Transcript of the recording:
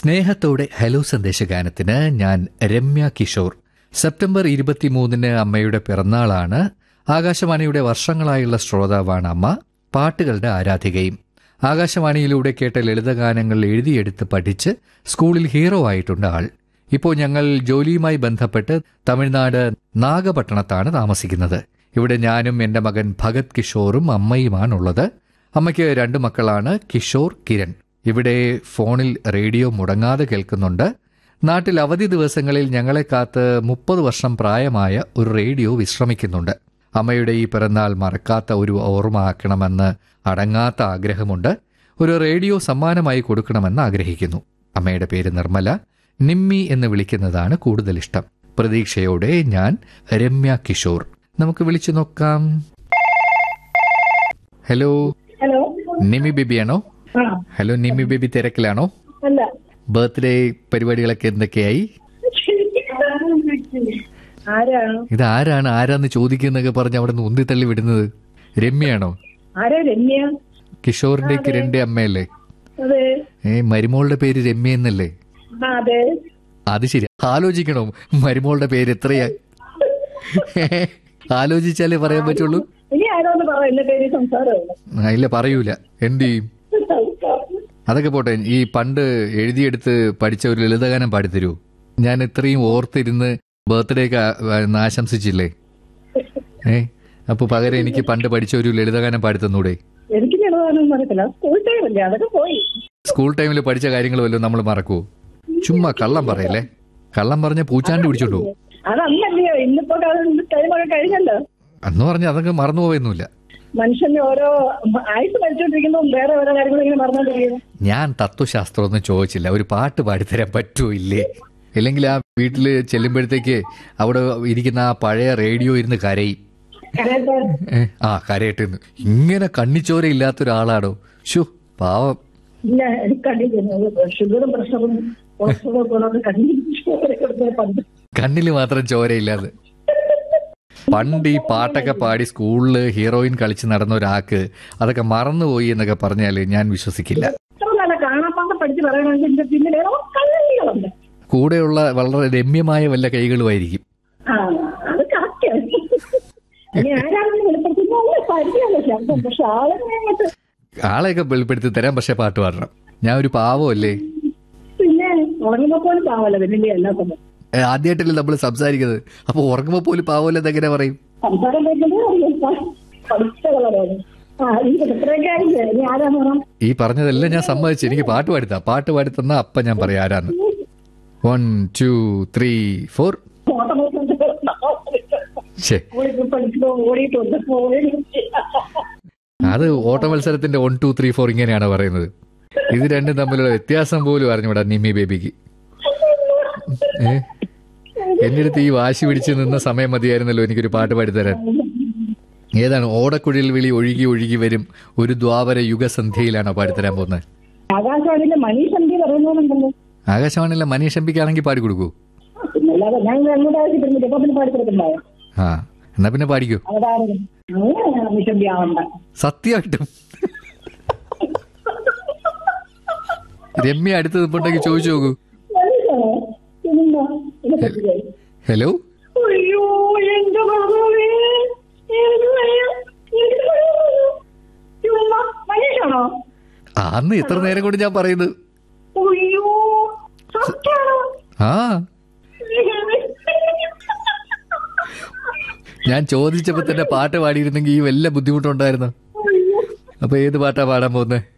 സ്നേഹത്തോടെ ഹലോ സന്ദേശഗാനത്തിന് ഞാൻ രമ്യ കിഷോർ സെപ്റ്റംബർ ഇരുപത്തിമൂന്നിന് അമ്മയുടെ പിറന്നാളാണ് ആകാശവാണിയുടെ വർഷങ്ങളായുള്ള ശ്രോതാവാണ് അമ്മ പാട്ടുകളുടെ ആരാധികയും ആകാശവാണിയിലൂടെ കേട്ട ലളിതഗാനങ്ങൾ എഴുതിയെടുത്ത് പഠിച്ച് സ്കൂളിൽ ഹീറോ ആയിട്ടുണ്ട് ആൾ ഇപ്പോൾ ഞങ്ങൾ ജോലിയുമായി ബന്ധപ്പെട്ട് തമിഴ്നാട് നാഗപട്ടണത്താണ് താമസിക്കുന്നത് ഇവിടെ ഞാനും എൻ്റെ മകൻ ഭഗത് കിഷോറും അമ്മയുമാണുള്ളത് അമ്മയ്ക്ക് രണ്ട് മക്കളാണ് കിഷോർ കിരൺ ഇവിടെ ഫോണിൽ റേഡിയോ മുടങ്ങാതെ കേൾക്കുന്നുണ്ട് നാട്ടിൽ അവധി ദിവസങ്ങളിൽ ഞങ്ങളെ കാത്ത് മുപ്പത് വർഷം പ്രായമായ ഒരു റേഡിയോ വിശ്രമിക്കുന്നുണ്ട് അമ്മയുടെ ഈ പിറന്നാൾ മറക്കാത്ത ഒരു ഓർമ്മ ആക്കണമെന്ന് അടങ്ങാത്ത ആഗ്രഹമുണ്ട് ഒരു റേഡിയോ സമ്മാനമായി കൊടുക്കണമെന്ന് ആഗ്രഹിക്കുന്നു അമ്മയുടെ പേര് നിർമ്മല നിമ്മി എന്ന് വിളിക്കുന്നതാണ് കൂടുതൽ ഇഷ്ടം പ്രതീക്ഷയോടെ ഞാൻ രമ്യ കിഷോർ നമുക്ക് വിളിച്ചു നോക്കാം ഹലോ ഹലോ നിമി ബേബിയാണോ ആ ഹലോ നിമി ബേബി തിരക്കിലാണോ അല്ല ബർത്ത്ഡേ പരിപാടികളൊക്കെ എന്തൊക്കെയായി ആരാണ് ഇത് ആരാണ് ആരാന്ന് ചോദിക്കുന്നൊക്കെ പറഞ്ഞ് അവിടെ നിന്ന് ഉന്തിത്തള്ളി വിടുന്നത് രമ്യയാണോ ആരാ രമ്യ കിഷോറിന്റെ കിരണിന്റെ അമ്മയല്ലേ അതെ ഏ മരുമോളുടെ പേര് രമ്യ എന്നല്ലേ ആ അതെ അത് ശരി ആലോചിക്കണോ മരുമോളുടെ പേര് എത്രയാ ആലോചിച്ചാലേ പറയാൻ പറ്റുള്ളൂ ഇനി ആരോന്ന് പറ എന്റെ പേര് സംസാരമാണ് ആ, ഇല്ല പറയൂല എന്ത് ചെയ്യും അതൊക്കെ പോട്ടെ ഈ പണ്ട് എഴുതിയെടുത്ത് പഠിച്ച ഒരു ലളിതഗാനം പാടിത്തരൂ ഞാൻ ഇത്രയും ഓർത്തിരുന്ന് ബർത്ത്ഡേ ഒക്കെ ആ- ആശംസിച്ചില്ലേ ഏ അപ്പൊ പകരം എനിക്ക് പണ്ട് പഠിച്ച ഒരു ലളിതഗാനം പാടിത്തന്നൂടെ എനിക്ക് ചെറുതാനൊന്നും അറിയത്തില്ല സ്കൂൾ ടൈം അല്ലേ അതൊക്കെ പോയി സ്കൂൾ ടൈമിൽ പഠിച്ച കാര്യങ്ങൾ വല്ലതും നമ്മൾ മറക്കുവോ ചുമ്മാ കള്ളം പറയല്ലേ കള്ളം പറഞ്ഞ പൂച്ചാണ്ട് പിടിച്ചോണ്ടു പോകും അതല്ലല്ലയോ ഇന്നിപ്പോ ടൈമൊക്കെ കഴിഞ്ഞല്ലോ അന്ന് പറഞ്ഞ അതൊക്കെ മറന്നുപോയൊന്നുമില്ല മനുഷ്യന്റെ ഓരോ ആയുസ് പഠിച്ചോണ്ടിരിക്കുമ്പോൾ വേറെ ഓരോ കാര്യങ്ങൾ ഇങ്ങനെ മറന്നോണ്ടിരിക്കുന്നു ഞാൻ തത്വശാസ്ത്രമൊന്നും ചോദിച്ചില്ല ഒരു പാട്ട് പാടിത്തരാൻ പറ്റുമോ ഇല്ലേ ഇല്ലെങ്കിൽ ആ വീട്ടിൽ ചെല്ലുമ്പോഴത്തേക്ക് അവിടെ ഇരിക്കുന്ന ആ പഴയ റേഡിയോ ഇരുന്ന് കരയും കരയട്ടെ ഏ, ആ കരയിട്ട് നിന്ന് ഇങ്ങനെ കണ്ണിച്ചോര ഇല്ലാത്ത ഒരാളാണോ ഷു പാവം ഇല്ല എനിക്ക് കണ്ടിരിക്കുന്നു ഷുഗറും പ്രഷറും കൊളസ്ട്രോളും ഒക്കെ ഉള്ളത് കണ്ടിരിക്കുന്നു പണ്ട് കണ്ണിൽ മാത്രം ചോരയില്ലാതെ പണ്ട് ഈ പാട്ടൊക്കെ പാടി സ്കൂളിൽ ഹീറോയിൻ കളിച്ച് നടന്ന ഒരാൾക്ക് അതൊക്കെ മറന്നുപോയി എന്നൊക്കെ പറഞ്ഞാൽ ഞാൻ വിശ്വസിക്കില്ല ഇത്ര നല്ല കാണാപ്പാടം പഠിച്ച് പറയണമെങ്കിൽ ഇതിന്റെ പിന്നിൽ കള്ളികളുണ്ട് കൂടെയുള്ള വളരെ രമ്യമായ വല്ല കൈകളുമായിരിക്കും ആ അത് കറക്റ്റ് ഇനി ആരാണെന്ന് വെളിപ്പെടുത്തുന്ന പരിചയമല്ല ശബ്ദം പക്ഷെ ആളിനെ അങ്ങോട്ട് ആളെയൊക്കെ വെളിപ്പെടുത്തി തരാം പക്ഷെ പാട്ട് പാടണം ഞാൻ ഒരു പാവമല്ലേ പിന്നെ ഉറങ്ങുമ്പോ പോലും പാവല്ല വലിയ എല്ലാ സമയം ഏ, ആദ്യമായിട്ടല്ലേ നമ്മൾ സംസാരിക്കുന്നത് അപ്പൊ ഉറങ്ങുമ്പോ പോലും പാവമല്ലെന്ന് എങ്ങനെ പറയും സംസാരം കേൾക്കുന്നത് അറിയാം പഠിച്ച കളറാണ് ആ ഈ ഇത്രയൊക്കെ ആയില്ലേ ഇനി ആരാന്ന് പറയാം ഈ പറഞ്ഞതെല്ലാം ഞാൻ സമ്മതിച്ചു എനിക്ക് പാട്ട് പാടിത്താ പാട്ട് പാടിത്തന്നാ അപ്പൊ ഞാൻ പറയാം ആരാന്ന് വൺ ടു ത്രീ ഫോർ ശേ സ്കൂളിൽ പഠിച്ചപ്പോ ഓടിയിട്ടുണ്ട് പോയി അത് ഓട്ട മത്സരത്തിന്റെ വൺ ടു ത്രീ ഫോർ ഇങ്ങനെയാണ് പറയുന്നത് ഇത് രണ്ടും തമ്മിലുള്ള വ്യത്യാസം പോലും അറിഞ്ഞൂടാ നിമ്മി ബേബിക്ക് ഏ എന്റെ അടുത്ത് ഈ വാശി പിടിച്ച് നിന്ന സമയം മതിയായിരുന്നല്ലോ എനിക്കൊരു പാട്ട് പാടിത്തരാൻ ഏതാണ് ഓടക്കുഴൽ വിളി ഒഴുകി ഒഴുകി വരും ഒരു ദ്വാപര യുഗസന്ധ്യയിലാണോ പാടിത്തരാൻ പോകുന്നത് ആകാശവാണിയിലെ മനീഷ് എം പി പറയുന്നുണ്ടല്ലോ ആകാശവാണിയിലെ മനീഷ് എംപിക്കാണെങ്കിൽ പാടിക്കൊടുക്കൂ പിന്നല്ലാതെ ഞാൻ അങ്ങോട്ട് ആവശ്യപ്പെടുന്നില്ല ഇപ്പൊ പിന്നെ പാടിക്കൊടുക്കണ്ടായോ ആ എന്നാ പിന്നെ പാടിക്കോ അതാണ് അങ്ങനെ മനീഷ് എം പി ആവണ്ട സത്യമായിട്ടും രമ്യ അടുത്ത് നിൽപ്പുണ്ടെങ്കിൽ ചോദിച്ചു നോക്കൂ മനീഷാണോ? പിന്നെന്താ? ഇത് പറ്റില്ലായി. ഹലോ അയ്യോ എന്റെ ഭഗവേ എനിക്ക് വയ്യ. എനിക്ക് വയ്യ. ചുമ്മാ മനീഷാണോ ആ, അന്ന് ഇത്ര നേരം കൊണ്ട് ഞാൻ പറയുന്നത് അയ്യോ സത്യാണോ ആ ഞാൻ ചോദിച്ചപ്പോ തന്നെ പാട്ട് പാടിയിരുന്നെങ്കിൽ ഈ വല്ല ബുദ്ധിമുട്ടുണ്ടായിരുന്നു അയ്യോ അപ്പൊ ഏത് പാട്ടാ പാടാൻ പോകുന്നത്